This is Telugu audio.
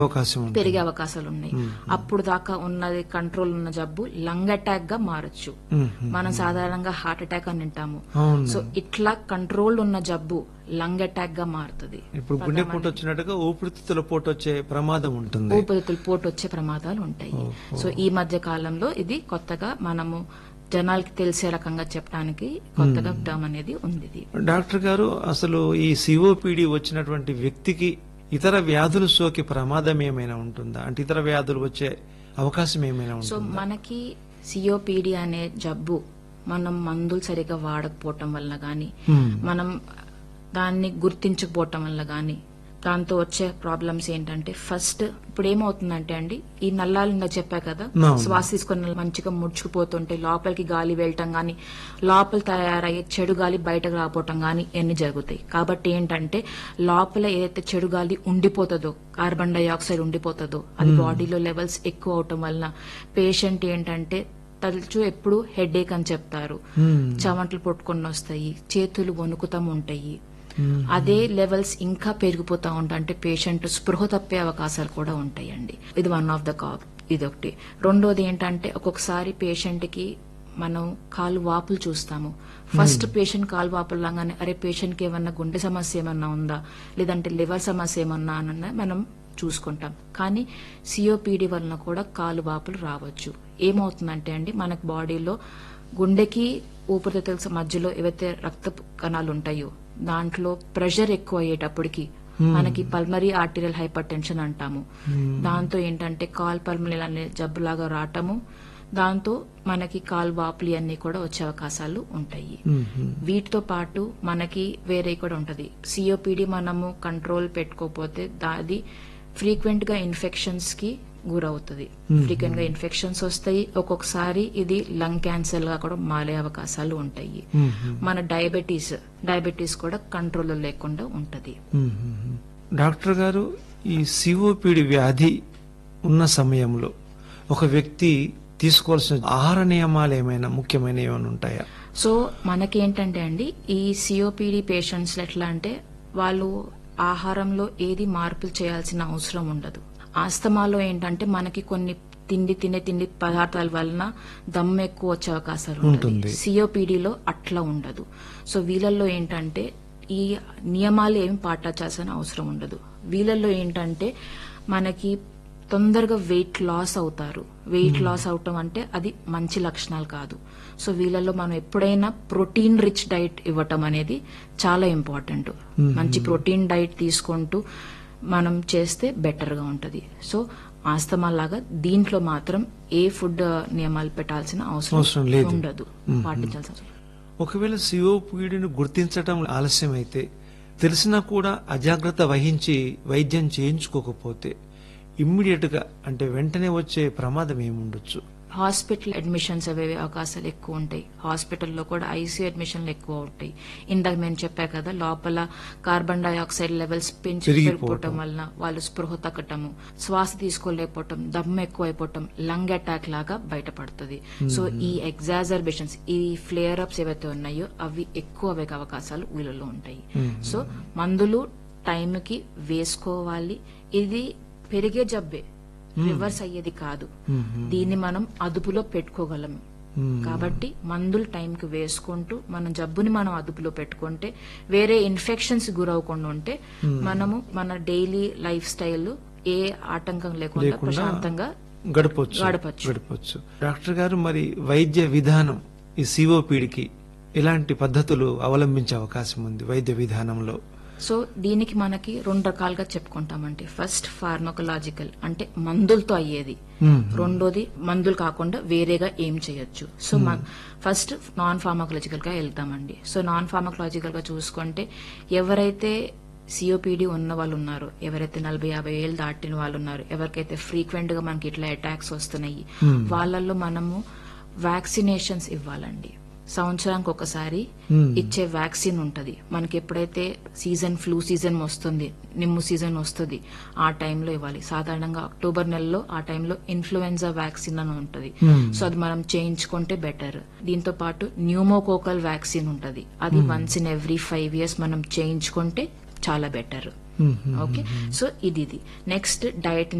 అవకాశం ఉంది పెరిగే అవకాశాలు ఉన్నాయి అప్పుడు దాకా ఉన్నది కంట్రోల్ ఉన్న జబ్బు లంగ్ అటాక్ గా మారచ్చు మనం సాధారణంగా హార్ట్ అటాక్ అని వింటాము అవును సో ఇట్లా కంట్రోల్ ఉన్న జబ్బు లంగ్ అటాక్ గా మారుతుంది ఇప్పుడు గుండె పోటు వచ్చినట్టుగా ఊపిరితిత్తుల పోటు వచ్చే ప్రమాదం ఉంటుంది ఊపిరితిత్తులు పోటు వచ్చే ప్రమాదాలు ఉంటాయి సో ఈ మధ్య కాలంలో ఇది కొత్తగా మనము జనాలకి తెలిసే రకంగా చెప్పడానికి కొత్తగా టర్మ్ అనేది ఉంది ఇది డాక్టర్ గారు అసలు ఈ సిఓపిడి వచ్చినటువంటి వ్యక్తికి ఇతర వ్యాధులు సోకి ప్రమాదం ఏమైనా ఉంటుందా అంటే ఇతర వ్యాధులు వచ్చే అవకాశం ఏమైనా సో ఉంటుందా మనకి సిఓపిడి అనే జబ్బు మనం మందులు సరిగా వాడకపోవటం వల్ల గాని Hmm. మనం దాన్ని గుర్తించకపోవటం వల్ల గాని దాంతో వచ్చే ప్రాబ్లమ్స్ ఏంటంటే ఫస్ట్ ఇప్పుడు ఏమవుతుందంటే అండి ఈ నల్లాలు ఇందా చెప్పా కదా అవును. శ్వాస తీసుకుని మంచిగా ముడుచుకుపోతుంటే లోపలికి గాలి వెళ్ళటం గాని లోపల తయారయ్యే చెడు గాలి బయటకు రాకపోవటం గాని ఎన్ని జరుగుతాయి కాబట్టి ఏంటంటే లోపల ఏదైతే చెడు గాలి ఉండిపోతుందో కార్బన్ డైఆక్సైడ్ ఉండిపోతుందో అది బాడీలో లెవెల్స్ ఎక్కువ అవటం వలన పేషెంట్ ఏంటంటే తరచు ఎప్పుడు హెడేక్ అని చెప్తారు Hmm. చెమటలు పొట్టుకొని వస్తాయి చేతులు వణుకుతాం ఉంటాయి Hmm. అదే లెవెల్స్ ఇంకా పెరిగిపోతా ఉంటాయి అంటే పేషెంట్ స్పృహ తప్పే అవకాశాలు కూడా ఉంటాయండి ఇది వన్ ఆఫ్ ద కా ఇదొకటి రెండోది ఏంటంటే ఒక్కొక్కసారి పేషెంట్ కి మనం కాలు వాపులు చూస్తాము ఫస్ట్ పేషెంట్ కాలు వాపులు లాగానే అరే పేషెంట్ కి ఏమన్నా గుండె సమస్య ఏమన్నా ఉందా లేదంటే లివర్ సమస్య ఏమన్నా అని మనం చూసుకుంటాం కానీ సిఓపిడి వలన కూడా కాలు వాపులు రావచ్చు ఏమవుతుందంటే అండి మనకు బాడీలో గుండెకి ఊపిరితిత్తుల మధ్యలో ఏవైతే రక్త కణాలు ఉంటాయో దాంట్లో ప్రెషర్ ఎక్కువ అయ్యేటప్పటికి మనకి పల్మరీ ఆర్టీరియల్ హైపర్ టెన్షన్ అంటాము దాంతో ఏంటంటే కాల్ పల్మరీ అనే జబ్బులాగా రావటము దాంతో మనకి కాల్ వాపులి అన్ని కూడా వచ్చే అవకాశాలు ఉంటాయి మ్మ్. వీటితో పాటు మనకి వేరే కూడా ఉంటది సిఓపిడి మనము కంట్రోల్ పెట్టుకోకపోతే దాది ఫ్రీక్వెంట్ గా ఇన్ఫెక్షన్స్ కి గురవుతుంది ఫ్రీక్వెంట్ గా ఇన్ఫెక్షన్స్ వస్తాయి ఒక్కొక్కసారి ఇది లంగ్ క్యాన్సర్ గా కూడా మారే అవకాశాలు ఉంటాయి మ్మ్. మన డయాబెటీస్ డయాబెటీస్ కూడా కంట్రోల్ లేకుండా ఉంటది మ్మ్. డాక్టర్ గారు ఈ సిఓపిడి వ్యాధి ఉన్న సమయంలో ఒక వ్యక్తి తీసుకోవాల్సిన ఆహార నియమాలు ఏమైనా ముఖ్యమైన ఏమైనా ఉంటాయా సో మనకేంటంటే అండి ఈ సిఓపిడి పేషెంట్స్ ఎట్లా అంటే వాళ్ళు ఆహారంలో ఏది మార్పులు చేయాల్సిన అవసరం ఉండదు ఆస్తమాలో ఏంటంటే మనకి కొన్ని తిండి తినే తిండి పదార్థాల వలన దమ్ము ఎక్కువ వచ్చే అవకాశాలు ఉంటుంది ఉంటుంది. సిఓపిడిలో అట్లా ఉండదు సో వీళ్ళల్లో ఏంటంటే ఈ నియమాలు ఏమి పాటించాల్సిన అవసరం ఉండదు వీళ్ళల్లో ఏంటంటే మనకి తొందరగా వెయిట్ లాస్ అవుతారు వెయిట్ లాస్ అవటం అంటే అది మంచి లక్షణాలు కాదు సో వీళ్ళలో మనం ఎప్పుడైనా ప్రోటీన్ రిచ్ డైట్ ఇవ్వటం అనేది చాలా ఇంపార్టెంట్ మంచి ప్రోటీన్ డైట్ తీసుకుంటూ మనం చేస్తే బెటర్ గా ఉంటది సో ఆస్తమా లాగా దీంట్లో మాత్రం ఏ ఫుడ్ నియమాలు పెట్టాల్సిన అవసరం అవసరం లేదు. ఉండదు పాటించాల్సిన అవసరం ఒకవేళ సిఓపిడిని గుర్తించటం ఆలస్యమైతే తెలిసినా కూడా అజాగ్రత్త వహించి వైద్యం చేయించుకోకపోతే ఇమ్మీడియట్ గా అంటే వెంటనే వచ్చే ప్రమాదం ఏముండొచ్చు హాస్పిటల్ అడ్మిషన్స్ అవే అవకాశాలు ఎక్కువ ఉంటాయి హాస్పిటల్లో కూడా ఐసీయూ అడ్మిషన్లు ఎక్కువ ఉంటాయి ఇందాక మేము చెప్పా కదా లోపల కార్బన్ డైఆక్సైడ్ లెవెల్స్ పెంచి పెరిగిపోవటం. పెరిగిపోవటం వలన వాళ్ళు స్పృహ తగ్గటము శ్వాస తీసుకోలేకపోవటం దమ్ము ఎక్కువ అయిపోవటం లంగ్ అటాక్ లాగా బయటపడుతుంది సో ఈ ఎగ్జాజర్బేషన్స్ ఈ ఫ్లేయర్ అప్స్ ఏవైతే ఉన్నాయో అవి ఎక్కువ అయ్యే అవకాశాలు వీళ్ళలో ఉంటాయి సో మందులు టైంకి వేసుకోవాలి ఇది పెరిగే జబ్బే రివర్స్ అయ్యేది కాదు దీన్ని మనం అదుపులో పెట్టుకోగలము కాబట్టి మందులు టైంకి వేసుకుంటూ మన జబ్బుని మనం అదుపులో పెట్టుకుంటే వేరే ఇన్ఫెక్షన్స్ గురవకుండా ఉంటే మనము మన డైలీ లైఫ్ స్టైల్ ఏ ఆటంకం లేకుండా లేకుండా ప్రశాంతంగా గడపొచ్చు గడపొచ్చు. గడపొచ్చు డాక్టర్ గారు మరి వైద్య విధానం ఈ సిఓపిడికి ఎలాంటి పద్ధతులు అవలంబించే అవకాశం ఉంది వైద్య విధానంలో సో దీనికి మనకి రెండు రకాలుగా చెప్పుకుంటామండి ఫస్ట్ ఫార్మకలాజికల్ అంటే మందులతో అయ్యేది మ్మ్. రెండోది మందులు కాకుండా వేరేగా ఏం చేయొచ్చు సో ఫస్ట్ నాన్ ఫార్మకలాజికల్ గా వెళ్తామండి సో నాన్ ఫార్మకలాజికల్ గా చూసుకుంటే ఎవరైతే సిఓపిడి ఉన్న వాళ్ళు ఉన్నారు ఎవరైతే నలభై యాభై ఏళ్ళు దాటిన వాళ్ళు ఉన్నారు ఎవరికైతే ఫ్రీక్వెంట్ గా మనకి ఇట్లా అటాక్స్ వస్తున్నాయి వాళ్ళల్లో మనము వ్యాక్సినేషన్స్ ఇవ్వాలండి సంవత్సరానికి ఒకసారి Hmm. ఇచ్చే వ్యాక్సిన్ ఉంటది మనకి ఎప్పుడైతే సీజన్ ఫ్లూ సీజన్ వస్తుంది నిమ్ము సీజన్ వస్తుంది ఆ టైంలో ఇవ్వాలి సాధారణంగా అక్టోబర్ నెలలో ఆ టైంలో ఇన్ఫ్లుయెన్జా వ్యాక్సిన్ అని ఉంటది Hmm. సో అది మనం చేయించుకుంటే బెటర్ దీంతో పాటు న్యూమోకోకల్ వ్యాక్సిన్ ఉంటది అది once in every five years మనం చేయించుకుంటే చాలా బెటర్ ఓకే సో ఇది ఇది నెక్స్ట్ డయట్